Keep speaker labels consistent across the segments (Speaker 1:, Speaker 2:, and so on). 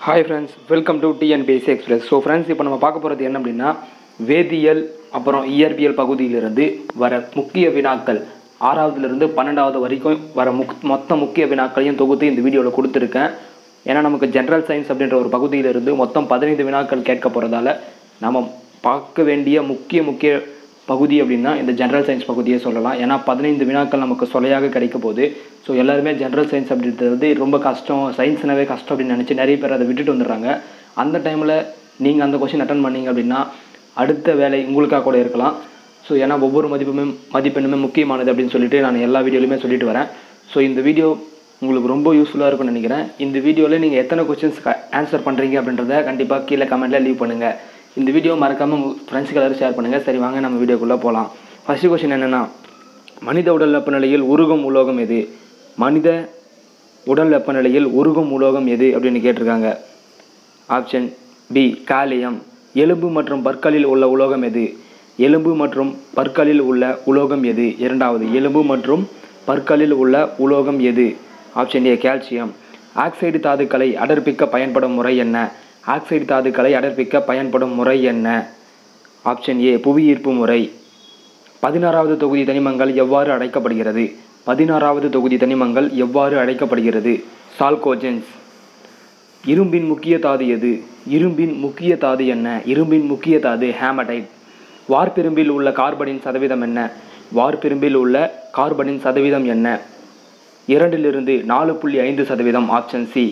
Speaker 1: hi friends welcome to TNPSC express so friends இப்போ நம்ம பார்க்க போகிறது என்ன அப்படின்னா வேதியியல் அப்புறம் இயற்பியல் பகுதியிலிருந்து வர முக்கிய வினாக்கள் ஆறாவதுலேருந்து பன்னெண்டாவது வரைக்கும் வர முக் மொத்த முக்கிய வினாக்களையும் தொகுத்து இந்த வீடியோவில் கொடுத்துருக்கேன் ஏன்னா நமக்கு ஜென்ரல் சயின்ஸ் அப்படின்ற ஒரு பகுதியிலிருந்து மொத்தம் பதினைந்து வினாக்கள் கேட்க போகிறதால நம்ம பார்க்க வேண்டிய முக்கிய முக்கிய பகுதி அப்படின்னா இந்த ஜென்ரல் சயின்ஸ் பகுதியை சொல்லலாம் ஏன்னா பதினைந்து வினாக்கள் நமக்கு சொலையாக கிடைக்க போகுது ஸோ எல்லாருமே ஜென்ரல் சயின்ஸ் அப்படின்றது வந்து ரொம்ப கஷ்டம் சயின்ஸ்னாவே கஷ்டம் அப்படின்னு நினச்சி நிறைய பேர் அதை விட்டுட்டு வந்துடுறாங்க அந்த டைமில் நீங்கள் அந்த கொஷின் அட்டன் பண்ணீங்க அப்படின்னா அடுத்த வேலை உங்களுக்காக கூட இருக்கலாம் ஸோ ஏன்னா ஒவ்வொரு மதிப்புமே மதிப்பெண்ணுமே முக்கியமானது அப்படின்னு சொல்லிட்டு நான் எல்லா வீடியோலையுமே சொல்லிட்டு வரேன் ஸோ இந்த வீடியோ உங்களுக்கு ரொம்ப யூஸ்ஃபுல்லாக இருக்கும்னு நினைக்கிறேன் இந்த வீடியோவில் நீங்கள் எத்தனை கொஸ்டின்ஸ் ஆன்சர் பண்ணுறீங்க அப்படின்றத கண்டிப்பாக கீழே கமெண்ட்டில் லீவ் பண்ணுங்கள் இந்த வீடியோ மறக்காமல் உங்கள் ஃப்ரெண்ட்ஸுக்கு எல்லாரும் ஷேர் பண்ணுங்கள் சரி வாங்க நம்ம வீடியோக்குள்ளே போகலாம் ஃபஸ்ட்டு கொஸ்டின் என்னென்னா மனித உடல் வெப்பநிலையில் உருகும் உலோகம் எது மனித உடல் வெப்பநிலையில் உருகும் உலோகம் எது அப்படின்னு கேட்டிருக்காங்க ஆப்ஷன் பி காலியம் எலும்பு மற்றும் பற்களில் உள்ள உலோகம் எது எலும்பு மற்றும் பற்களில் உள்ள உலோகம் எது இரண்டாவது எலும்பு மற்றும் பற்களில் உள்ள உலோகம் எது ஆப்ஷன் ஏ கால்சியம் ஆக்சைடு தாதுக்களை அடர்ப்பிக்க பயன்படும் முறை என்ன ஆக்சைடு தாதுக்களை அடர்ப்பிக்க பயன்படும் முறை என்ன ஆப்ஷன் ஏ புவியீர்ப்பு முறை பதினாறாவது தொகுதி தனிமங்கள் எவ்வாறு அழைக்கப்படுகிறது பதினாறாவது தொகுதி தனிமங்கள் எவ்வாறு அழைக்கப்படுகிறது சால்கோஜென்ஸ் இரும்பின் முக்கிய தாது எது இரும்பின் முக்கிய தாது என்ன இரும்பின் முக்கிய தாது ஹேமடைட் வார்பிரும்பில் உள்ள கார்பனின் சதவீதம் என்ன வார்பிரும்பில் உள்ள கார்பனின் சதவீதம் என்ன இரண்டிலிருந்து நாலு புள்ளி ஐந்து சதவீதம் ஆப்ஷன் சி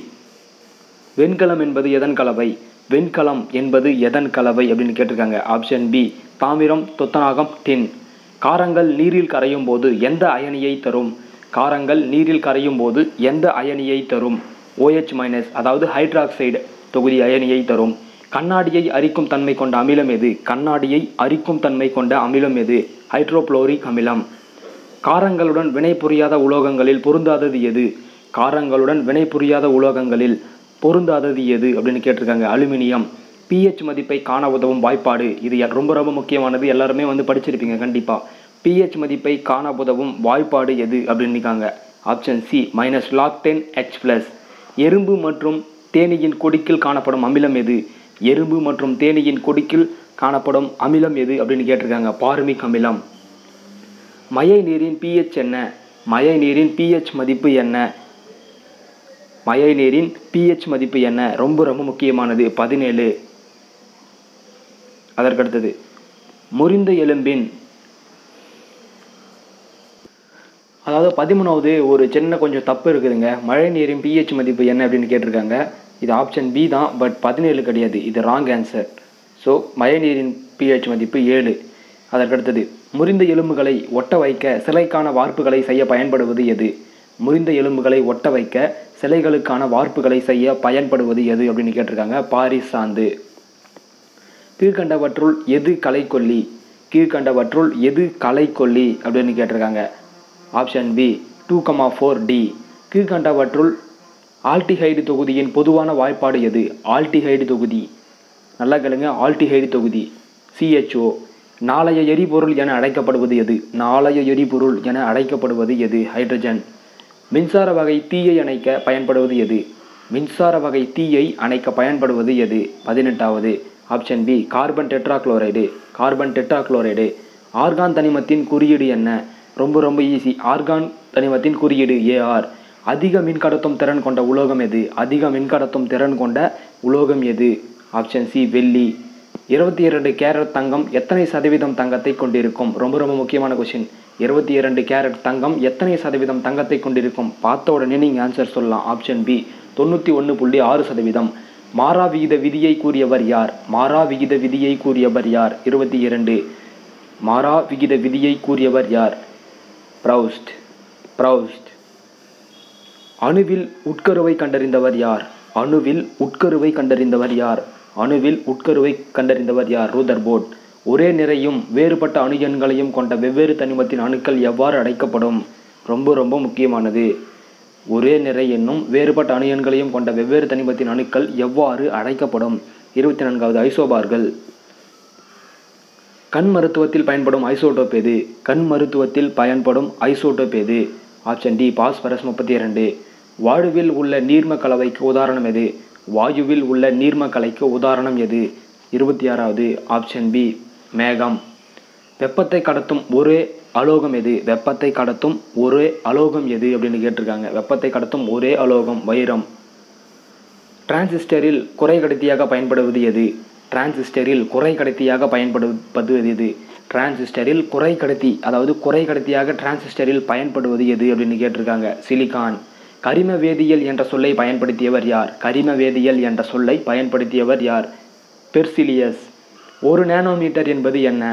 Speaker 1: வெண்கலம் என்பது எதன் கலவை வெண்கலம் என்பது எதன் கலவை அப்படின்னு கேட்டிருக்காங்க ஆப்ஷன் பி தாமிரம் துத்தநாகம் டின் காரங்கள் நீரில் கரையும் போது எந்த அயனியை தரும் காரங்கள் நீரில் கரையும் போது எந்த அயனியை தரும் OH மைனஸ் அதாவது ஹைட்ராக்சைடு தொகுதி அயனியை தரும் கண்ணாடியை அரிக்கும் தன்மை கொண்ட அமிலம் எது கண்ணாடியை அரிக்கும் தன்மை கொண்ட அமிலம் எது ஹைட்ரோப்ளோரிக் அமிலம் காரங்களுடன் வினைபுரியாத உலோகங்களில் பொருந்தாதது எது காரங்களுடன் வினைபுரியாத உலோகங்களில் பொருந்தாதது எது அப்படின்னு கேட்டிருக்காங்க அலுமினியம் பிஹெச் மதிப்பை காண உதவும் வாய்ப்பாடு இது எ- ரொம்ப ரொம்ப முக்கியமானது எல்லாருமே வந்து படிச்சிருப்பீங்க கண்டிப்பாக பிஹெச் மதிப்பை காண உதவும் வாய்ப்பாடு எது அப்படின்னு இருக்காங்க option C minus log ten H plus எறும்பு மற்றும் தேனீயின் கொடிக்கில் காணப்படும் அமிலம் எது எறும்பு மற்றும் தேனீயின் கொடிக்கில் காணப்படும் அமிலம் எது அப்படின்னு கேட்டிருக்காங்க பார்மிக் அமிலம் மழை நீரின் pH என்ன மழை நீரின் pH மதிப்பு என்ன மழை நீரின் pH மதிப்பு என்ன ரொம்ப ரொம்ப முக்கியமானது பதினேழு அதற்கடுத்தது முறிந்த எலும்பின் அதாவது பதிமூணாவது ஒரு சின்ன கொஞ்சம் தப்பு இருக்குதுங்க மழை நீரின் pH மதிப்பு என்ன அப்படின்னு கேட்டிருக்காங்க இது ஆப்ஷன் பி தான் பட் பதினேழு கிடையாது இது ராங் ஆன்சர் ஸோ மழை நீரின் pH மதிப்பு ஏழு அதற்கடுத்தது முறிந்த எலும்புகளை ஒட்ட வைக்க சிலைக்கான வார்ப்புகளை செய்ய பயன்படுவது எது முறிந்த எலும்புகளை ஒட்ட வைக்க சிலைகளுக்கான வார்ப்புகளை செய்ய பயன்படுவது எது அப்படின்னு கேட்டிருக்காங்க பாரிஸ் சாந்து கீழ்கண்டவற்றுள் எது களைக்கொல்லி கீழ்கண்டவற்றுள் எது களைக்கொல்லி அப்படின்னு கேட்டிருக்காங்க option B two comma four D கீழ்கண்டவற்றுள் ஆல்டிஹைடு தொகுதியின் பொதுவான வாய்ப்பாடு எது ஆல்டிஹைடு தொகுதி நல்லா கேளுங்க ஆல்டிஹைடு தொகுதி சிஹெச்ஓ நாளைய எரிபொருள் என அழைக்கப்படுவது எது நாளைய எரிபொருள் என அழைக்கப்படுவது எது ஹைட்ரஜன் மின்சார வகை தீயை அணைக்க பயன்படுவது எது மின்சார வகை தீயை அணைக்க பயன்படுவது எது பதினெட்டாவது option B carbon tetrachloride carbon tetrachloride argon தனிமத்தின் குறியீடு என்ன ரொம்ப ரொம்ப ஈஸி ஆர்கான் தனிமத்தின் குறியீடு ஏஆர் அதிக மின்கடத்தும் திறன் கொண்ட உலோகம் எது அதிக மின்கடத்தும் திறன் கொண்ட உலோகம் எது ஆப்ஷன் சி வெள்ளி இருபத்தி இரண்டு கேரட் தங்கம் எத்தனை சதவீதம் தங்கத்தை கொண்டிருக்கும் ரொம்ப ரொம்ப முக்கியமான கொஷின் இருபத்தி இரண்டு கேரட் தங்கம் எத்தனை சதவீதம் தங்கத்தை கொண்டிருக்கும் பார்த்த உடனே நீங்கள் ஆன்சர் சொல்லலாம் ஆப்ஷன் பி தொண்ணூற்றி ஒன்று புள்ளி ஆறு சதவீதம் மாறா விகித விதியை கூறியவர் யார் மாறா விகித விதியை கூறியவர் யார் இருபத்தி இரண்டு மாறா விகித விதியை கூறியவர் யார் ப்ரௌஸ்ட் ப்ரௌஸ்ட் அணுவில் உட்கருவை கண்டறிந்தவர் யார் அணுவில் உட்கருவை கண்டறிந்தவர் யார் அணுவில் உட்கருவை கண்டறிந்தவர் யார் ரூதர்போர்ட் ஒரே நிறையும் வேறுபட்ட அணு எண்களையும் கொண்ட வெவ்வேறு தனிமத்தின் அணுக்கள் எவ்வாறு அழைக்கப்படும் ரொம்ப ரொம்ப முக்கியமானது ஒரே நிறை என்னும் வேறுபட்ட அணு எண்களையும் கொண்ட வெவ்வேறு தனிமத்தின் அணுக்கள் எவ்வாறு அழைக்கப்படும் இருபத்தி நான்காவது ஐசோபார்கள் கண் மருத்துவத்தில் பயன்படும் ஐசோடோப் எது கண் மருத்துவத்தில் பயன்படும் ஐசோடோப் எது ஆப்ஷன் டி பாஸ்பரஸ் முப்பத்தி இரண்டு வாழுவில் உள்ள நீர்ம கலவைக்கு உதாரணம் எது வாயுவில் உள்ள நீர்ம கலைக்கு உதாரணம் எது இருபத்தி ஆறாவது ஆப்ஷன் பி மேகம் வெப்பத்தை கடத்தும் ஒரே அலோகம் எது வெப்பத்தை கடத்தும் ஒரே அலோகம் எது அப்படின்னு கேட்டிருக்காங்க வெப்பத்தை கடத்தும் ஒரே அலோகம் வைரம் டிரான்சிஸ்டரில் குறை கடத்தியாக பயன்படுவது எது டிரான்சிஸ்டரில் குறை கடத்தியாக பயன்படுவது எது டிரான்சிஸ்டரில் குறை கடத்தி அதாவது குறை கடத்தியாக டிரான்சிஸ்டரில் பயன்படுவது எது அப்படின்னு கேட்டிருக்காங்க சிலிகான் கரிம வேதியியல் என்ற சொல்லை பயன்படுத்தியவர் யார் கரிம வேதியியல் என்ற சொல்லை பயன்படுத்தியவர் யார் பெர்சிலியஸ் ஒரு நேனோமீட்டர் என்பது என்ன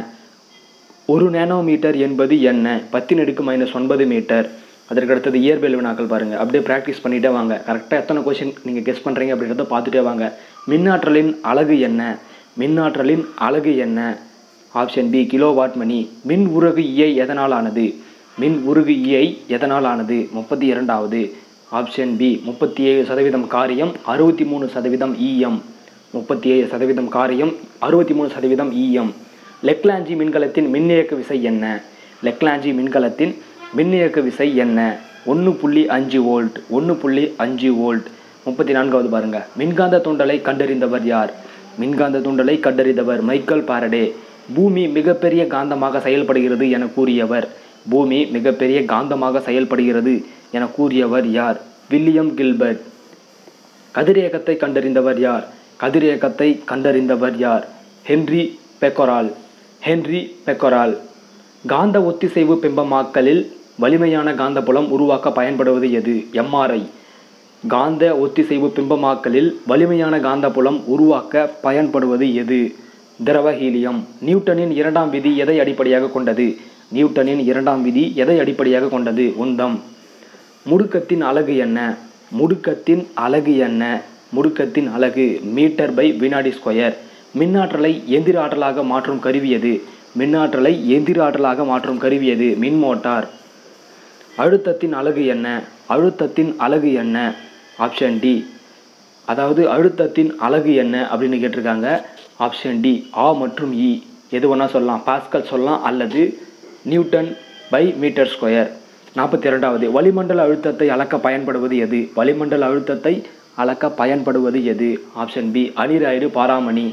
Speaker 1: ஒரு நேனோமீட்டர் என்பது என்ன பத்தின் அடுக்கு மைனஸ் ஒன்பது மீட்டர் அதற்கு அடுத்தது இயற்பியல் வினாக்கள் பாருங்கள் அப்படியே ப்ராக்டிஸ் பண்ணிட்டே வாங்க கரெக்டாக எத்தனை கொஷின் நீங்கள் கெஸ் பண்ணுறீங்க அப்படின்றத பார்த்துட்டே வாங்க மின்னாற்றலின் அலகு என்ன மின்னாற்றலின் அலகு என்ன ஆப்ஷன் பி கிலோ வாட் மணி மின் உருகு இயை எதனால் ஆனது மின் உருகு இயை எதனால் ஆனது முப்பத்தி இரண்டாவது ஆப்ஷன் பி முப்பத்தி ஏழு சதவீதம் காரியம் அறுபத்தி மூணு சதவீதம் இஎம் முப்பத்தி ஏழு சதவீதம் காரியம் அறுபத்தி மூணு சதவீதம் இஎம் லெக்லாஞ்சி மின்கலத்தின் மின்னியக்கு விசை என்ன லெக்லாஞ்சி மின்கலத்தின் மின்னியக்கு விசை என்ன ஒன்று புள்ளி அஞ்சு வோல்ட் ஒன்று புள்ளி அஞ்சு வோல்ட் முப்பத்தி நான்காவது பாருங்க மின்காந்த தூண்டலை கண்டறிந்தவர் யார் மின்காந்த தூண்டலை கண்டறிந்தவர் மைக்கேல் பாரடே பூமி மிகப்பெரிய காந்தமாக செயல்படுகிறது என கூறியவர் பூமி மிகப்பெரிய காந்தமாக செயல்படுகிறது என கூறியவர் யார் வில்லியம் கில்பர்ட் கதிரியக்கத்தை கண்டறிந்தவர் யார் கதிரியக்கத்தை கண்டறிந்தவர் யார் ஹென்றி பெக்கொரால் ஹென்றி பெக்கொரால் காந்த ஒத்திசைவு பிம்பமாக்கலில் வலிமையான காந்தப்புலம் உருவாக்க பயன்படுவது எது எம்ஆர்ஐ காந்த ஒத்திசைவு பிம்பமாக்கலில் வலிமையான காந்தப்புலம் உருவாக்க பயன்படுவது எது திரவ ஹீலியம் நியூட்டனின் இரண்டாம் விதி எதை அடிப்படையாக கொண்டது நியூட்டனின் இரண்டாம் விதி எதை அடிப்படையாக கொண்டது உந்தம் முடுக்கத்தின் அலகு என்ன முடுக்கத்தின் அலகு என்ன முடுக்கத்தின் அலகு மீட்டர் பை வினாடி ஸ்கொயர் மின்னாற்றலை எந்திர ஆற்றலாக மாற்றும் கருவியது மின்னாற்றலை எந்திர ஆற்றலாக மாற்றும் கருவியது மின் மோட்டார் அழுத்தத்தின் அலகு என்ன அழுத்தத்தின் அலகு என்ன ஆப்ஷன் டி அதாவது அழுத்தத்தின் அலகு என்ன அப்படின்னு கேட்டிருக்காங்க ஆப்ஷன் டி ஆ மற்றும் இ எது வேணால் சொல்லலாம் பாஸ்கல் சொல்லலாம் அல்லது நியூட்டன் பை மீட்டர் ஸ்கொயர் நாற்பத்தி இரண்டாவது வளிமண்டல அழுத்தத்தை அளக்க பயன்படுவது எது வளிமண்டல அழுத்தத்தை அளக்க பயன்படுவது எது ஆப்ஷன் பி அனிராய்டு பாராமணி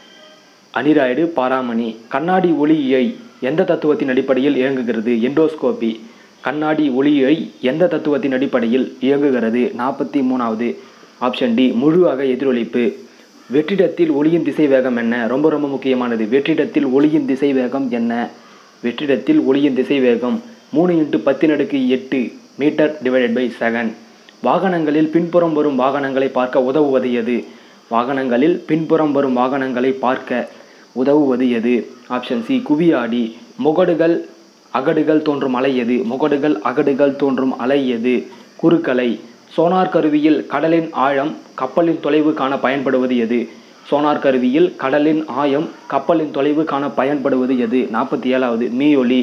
Speaker 1: அனிராய்டு பாராமணி கண்ணாடி ஒளியை எந்த தத்துவத்தின் அடிப்படையில் இயங்குகிறது எண்டோஸ்கோபி கண்ணாடி ஒளியை எந்த தத்துவத்தின் அடிப்படையில் இயங்குகிறது நாற்பத்தி மூணாவது ஆப்ஷன் டி முழு அக எதிரொலிப்பு வெற்றிடத்தில் ஒளியின் திசை வேகம் என்ன ரொம்ப ரொம்ப முக்கியமானது வெற்றிடத்தில் ஒளியின் திசை வேகம் என்ன வெற்றிடத்தில் ஒளியின் திசை வேகம் மூணு இன்ட்டு பத்தின் அடுக்கு எட்டு மீட்டர் டிவைடட் பை செகண்ட் வாகனங்களில் பின்புறம் வரும் வாகனங்களை பார்க்க உதவுவது எது வாகனங்களில் பின்புறம் வரும் வாகனங்களை பார்க்க உதவுவது எது ஆப்ஷன் சி குவியாடி முகடுகள் அகடுகள் தோன்றும் அலை எது முகடுகள் அகடுகள் தோன்றும் அலை எது குறுக்கலை சோனார் கருவியில் கடலின் ஆழம் கப்பலின் தொலைவு காண பயன்படுவது எது சோனார் கருவியில் கடலின் ஆயம் கப்பலின் தொலைவு காண பயன்படுவது எது நாற்பத்தி ஏழாவது மீயொலி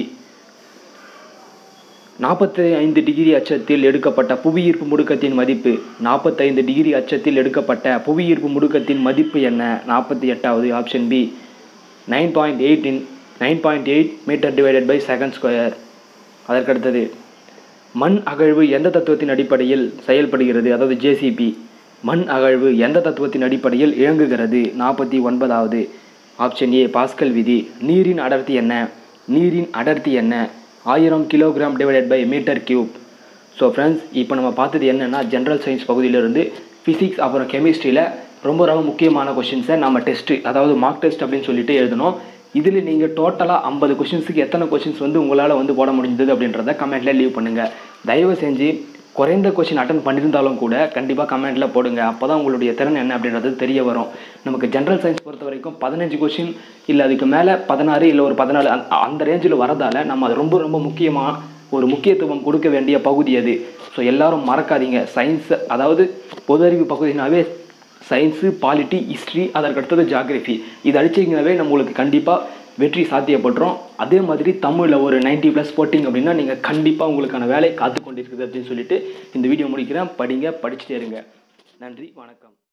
Speaker 1: நாற்பத்தி ஐந்து டிகிரி அச்சத்தில் எடுக்கப்பட்ட புவியீர்ப்பு முடுக்கத்தின் மதிப்பு நாற்பத்தைந்து டிகிரி அச்சத்தில் எடுக்கப்பட்ட புவியீர்ப்பு முடுக்கத்தின் மதிப்பு என்ன நாற்பத்தி எட்டாவது option B nine point eight in nine point eight metre divided by second square அதற்கடுத்தது மண் அகழ்வு எந்த தத்துவத்தின் அடிப்படையில் செயல்படுகிறது அதாவது ஜேசிபி மண் அகழ்வு எந்த தத்துவத்தின் அடிப்படையில் இயங்குகிறது நாற்பத்தி ஒன்பதாவது ஆப்ஷன் ஏ பாஸ்கல் விதி நீரின் அடர்த்தி என்ன நீரின் அடர்த்தி என்ன ஆயிரம் kilogram divided by metre cube so friends இப்போ நம்ம பார்த்தது என்னென்னா ஜென்ரல் சயின்ஸ் பகுதியிலிருந்து ஃபிசிக்ஸ் அப்புறம் கெமிஸ்ட்ரியில் ரொம்ப ரொம்ப முக்கியமான கொஷின்ஸை நம்ம டெஸ்ட்டு அதாவது மார்க் டெஸ்ட் அப்படின்னு சொல்லிட்டு எழுதணும் இதில் நீங்கள் டோட்டலாக ஐம்பது கொஷின்ஸுக்கு எத்தனை கொஷின்ஸ் வந்து உங்களால் வந்து போட முடிஞ்சது அப்படின்றத கமெண்ட்டில் லீவ் பண்ணுங்கள் தயவு செஞ்சு குறைந்த கொஷின் அட்டன் பண்ணியிருந்தாலும் கூட கண்டிப்பாக கமெண்ட்டில் போடுங்க அப்போ தான் உங்களுடைய திறன் என்ன அப்படின்றது தெரிய வரும் நமக்கு ஜென்ரல் சயின்ஸ் பொறுத்த வரைக்கும் பதினஞ்சு கொஷின் இல்லை அதுக்கு மேலே பதினாறு இல்லை ஒரு பதினாலு அந்த அந்த ரேஞ்சில் வரதால் நம்ம அது ரொம்ப ரொம்ப முக்கியமாக ஒரு முக்கியத்துவம் கொடுக்க வேண்டிய பகுதி அது ஸோ எல்லாரும் மறக்காதீங்க சயின்ஸ் அதாவது பொது அறிவு பகுதினாவே சயின்ஸு பாலிட்டி ஹிஸ்ட்ரி அதற்கடுத்தது ஜாகிரஃபி இது அடிச்சிங்கனாவே நம்மளுக்கு கண்டிப்பாக வெற்றி சாத்தியப்பட்டுரும் அதே மாதிரி தமிழில் ஒரு 90 ப்ளஸ் போட்டிங்க அப்படின்னா நீங்கள் கண்டிப்பாக உங்களுக்கான வேலை காத்து கொண்டிருக்குது அப்படின்னு சொல்லிட்டு இந்த வீடியோ முடிக்கிறேன் படிங்க படிச்சுட்டே இருங்க நன்றி வணக்கம்